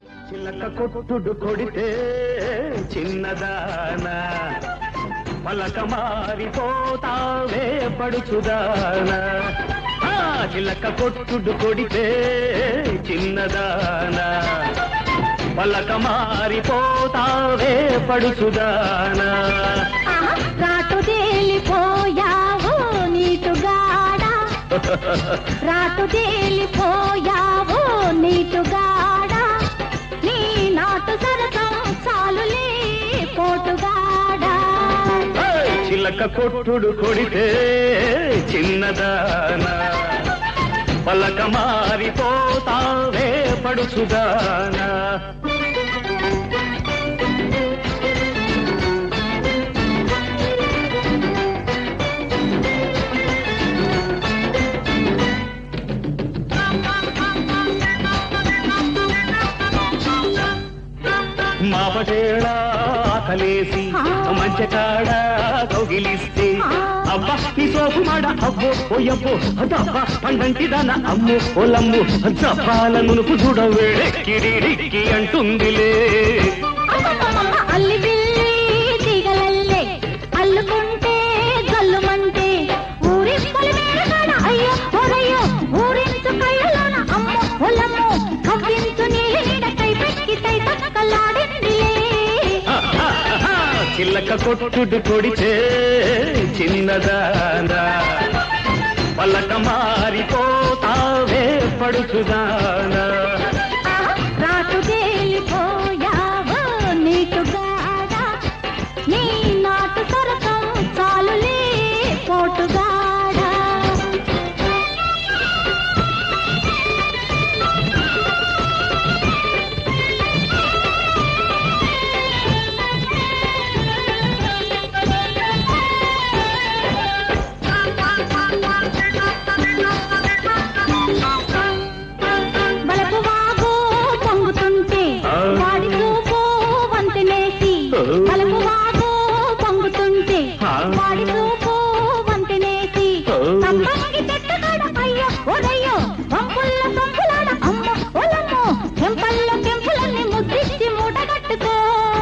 చిలక కొట్టుడు కొడితే చిన్నదానా పలక మారిపోతావే పడుచుదానా ఆ, చిలక కొట్టుడు కొడితే చిన్నదానా పలక మారిపోతావే పడుచుదానా ఆహా, రాటు తేలిపోయావు నీటుగాడా రాటు తేలిపోయావు నీటుగాడా నీ నాటు సరసం చాలులే పోటుగాడా ఏయ్! చిలక కొట్టుడు కొడితే చిన్నదానా పలక మారిపోతావే పడుచుదానా మాపటేళ ఆకలేసి మంచి కాడ కౌగిలిస్తే అబ్బా ఈ సోపు మాడ అబ్బో ఓయబ్బో అదబ్బా పండంటి దాన అమ్ము ఒలమ్ము జప్పాల నునుపు చూడ వేడెక్కిడిడిక్కి అంటుందిలే అమ్మమ్మమ్మ, అల్లి బిల్లి తీగలల్లే అల్లుకుంటే జల్లుమంటే ఊరి పొలిమేరగాడ అయ్యో ఓరయ్యో ఊరించు కళ్ళలోన అమ్మ ఒలమ్మ కవ్వించు నీలి నీడ కై పెక్కి తై తక్కలాడిందిలే చిల్లక కొట్టుడు కొడితే చిన్నదానా పలక మారిపోతావే పడుచుదానా ఆహా, రాటు తేలిపోయావు నీటుగాడా నీ నాటు సరసం చాలులే పోటుగాడా బలపు వాగు పొంగుతుంటే ఆ. వాడి చూపు వంతెనేసి ఆ. బలపు వాగు పొంగుతుంటే ఆ. వాడి చూపు వంతెనేసి ఆ. సంపంగి చెట్టుగాడ అయ్యో ఒరయ్యో వంపుల్ల సంపులాడ అమ్మ ఒలమ్మో చెంపల్లో చెంపులన్నీ ముద్దిచ్చి మూటగట్టుకో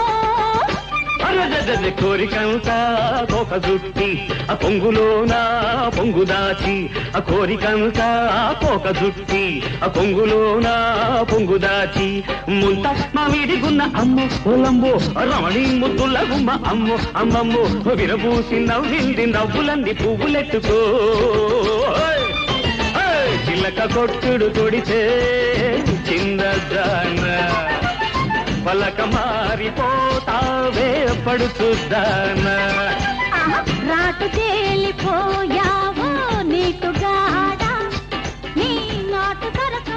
అరదదది కోరికంతా కోక జుట్టి ఆ పొంగులోన పొంగు దాచి ఆ కోరికంతా కోక జుట్టి ఆ పొంగులోన పొంగు దాచి ముంత మామిడిగున్న అమ్ము పొలంబు రమణి ముద్దుల గుమ్మ అమ్ము అమ్మమ్ము విరబూసి నవ్వింది నవ్వులంది పువ్వులెట్టుకో ఓయ్! ఓయ్! చిలక కొట్టుడు కొడితే చిన్నదానా పలక మారిపోతావే పడుచుద్దానా ఆహా, రాటు తేలిపోయావు నీటుగాడా నీ నాటు సరసం